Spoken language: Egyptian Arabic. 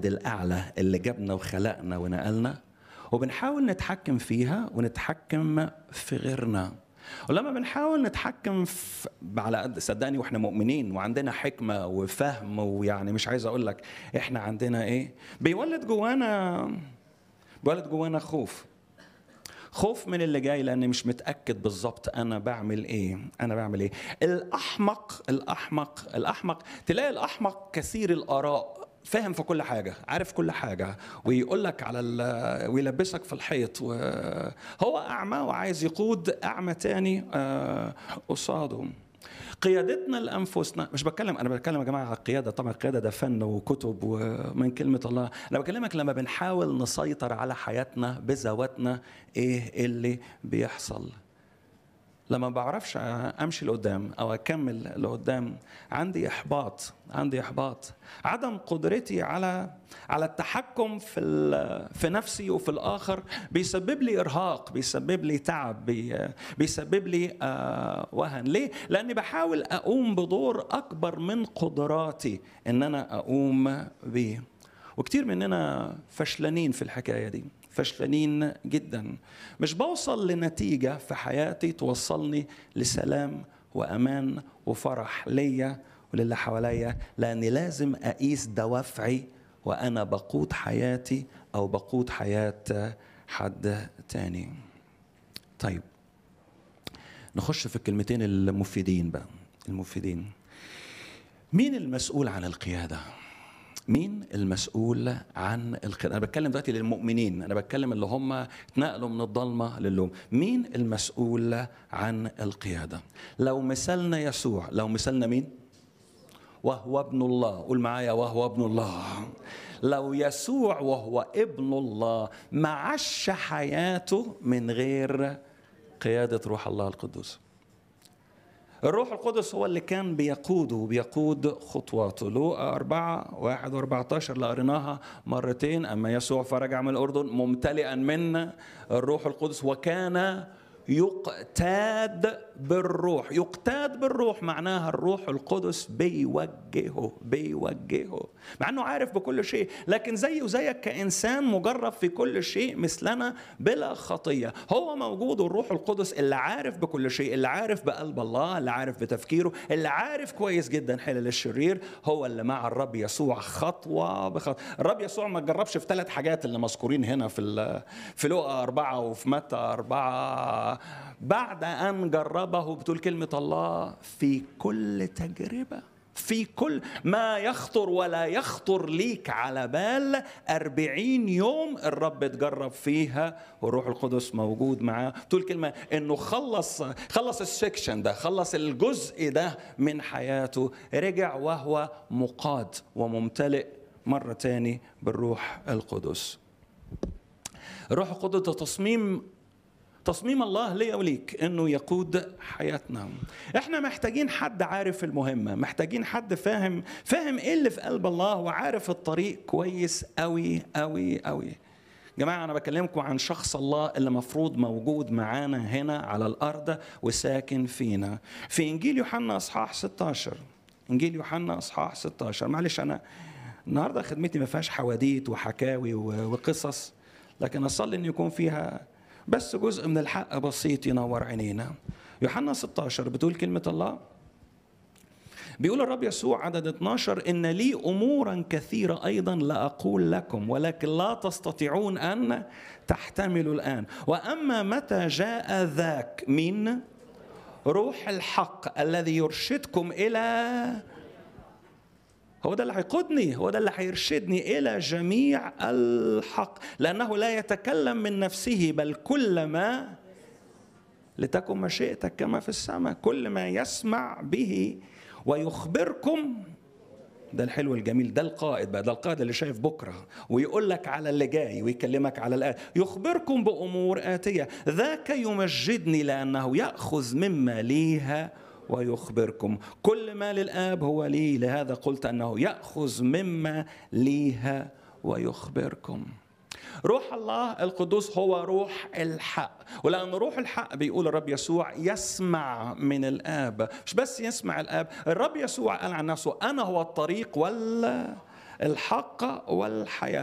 الواحد الأعلى اللي جابنا وخلقنا ونقلنا وبنحاول نتحكم فيها ونتحكم في غيرنا ولما بنحاول نتحكم في على قد صدقني واحنا مؤمنين وعندنا حكمه وفهم ويعني مش عايز اقول لك احنا عندنا ايه بيولد جوانا بيولد جوانا خوف خوف من اللي جاي لاني مش متاكد بالظبط انا بعمل ايه انا بعمل ايه الاحمق الاحمق الاحمق تلاقي الاحمق كثير الاراء فاهم في كل حاجه عارف كل حاجه ويقول لك على ال- ويلبسك في الحيط وهو اعمى وعايز يقود اعمى تاني آه، قصاده قيادتنا لانفسنا مش بتكلم انا بتكلم يا جماعه على القياده طبعا القياده ده فن وكتب ومن كلمه الله انا بكلمك لما بنحاول نسيطر على حياتنا بذواتنا ايه اللي بيحصل لما بعرفش امشي لقدام او اكمل لقدام عندي احباط عندي احباط عدم قدرتي على على التحكم في ال- في نفسي وفي الاخر بيسبب لي ارهاق بيسبب لي تعب بي- بيسبب لي آه، وهن ليه لاني بحاول اقوم بدور اكبر من قدراتي ان انا اقوم بيه وكتير مننا فشلانين في الحكايه دي فشلانين جدا مش بوصل لنتيجه في حياتي توصلني لسلام وامان وفرح ليا وللي حواليا لاني لازم اقيس دوافعي وانا بقود حياتي او بقود حياه حد تاني طيب نخش في الكلمتين المفيدين بقى المفيدين مين المسؤول عن القياده مين المسؤول عن القيادة؟ أنا بتكلم دلوقتي للمؤمنين، أنا بتكلم اللي هم اتنقلوا من الضلمة للوم، مين المسؤول عن القيادة؟ لو مثلنا يسوع، لو مثلنا مين؟ وهو ابن الله، قول معايا وهو ابن الله. لو يسوع وهو ابن الله ما عاش حياته من غير قيادة روح الله القدوس. الروح القدس هو اللي كان بيقوده وبيقود خطواته لوقا أربعة واحد وأربعتاشر اللي قريناها مرتين أما يسوع فرجع من الأردن ممتلئا من الروح القدس وكان يقتاد بالروح يقتاد بالروح معناها الروح القدس بيوجهه بيوجهه مع انه عارف بكل شيء لكن زيه وزيك كانسان مجرب في كل شيء مثلنا بلا خطيه هو موجود الروح القدس اللي عارف بكل شيء اللي عارف بقلب الله اللي عارف بتفكيره اللي عارف كويس جدا حلل الشرير هو اللي مع الرب يسوع خطوه بخطوه الرب يسوع ما جربش في ثلاث حاجات اللي مذكورين هنا في ال- في لوقا أربعة وفي متى أربعة بعد أن جربه بتقول كلمة الله في كل تجربة في كل ما يخطر ولا يخطر ليك على بال أربعين يوم الرب اتجرب فيها والروح القدس موجود معاه تقول كلمة انه خلص خلص السكشن ده خلص الجزء ده من حياته رجع وهو مقاد وممتلئ مرة تاني بالروح القدس الروح القدس ده تصميم تصميم الله ليا وليك انه يقود حياتنا احنا محتاجين حد عارف المهمه محتاجين حد فاهم فاهم ايه اللي في قلب الله وعارف الطريق كويس قوي قوي قوي جماعة أنا بكلمكم عن شخص الله اللي مفروض موجود معانا هنا على الأرض وساكن فينا في إنجيل يوحنا أصحاح 16 إنجيل يوحنا أصحاح 16 معلش أنا النهاردة خدمتي ما فيهاش حواديت وحكاوي و- وقصص لكن أصلي إن يكون فيها بس جزء من الحق بسيط ينور عينينا يوحنا 16 بتقول كلمة الله بيقول الرب يسوع عدد 12 إن لي أمورا كثيرة أيضا لا أقول لكم ولكن لا تستطيعون أن تحتملوا الآن وأما متى جاء ذاك من روح الحق الذي يرشدكم إلى هو ده اللي هيقودني هو ده اللي هيرشدني الى جميع الحق لانه لا يتكلم من نفسه بل كل ما لتكن مشيئتك كما في السماء كل ما يسمع به ويخبركم ده الحلو الجميل ده القائد بقى ده القائد اللي شايف بكره ويقول لك على اللي جاي ويكلمك على الآن يخبركم بأمور آتية ذاك يمجدني لأنه يأخذ مما ليها ويخبركم كل ما للآب هو لي لهذا قلت أنه يأخذ مما ليها ويخبركم روح الله القدوس هو روح الحق ولأن روح الحق بيقول الرب يسوع يسمع من الآب مش بس يسمع الآب الرب يسوع قال عن نفسه أنا هو الطريق ولا الحق والحياة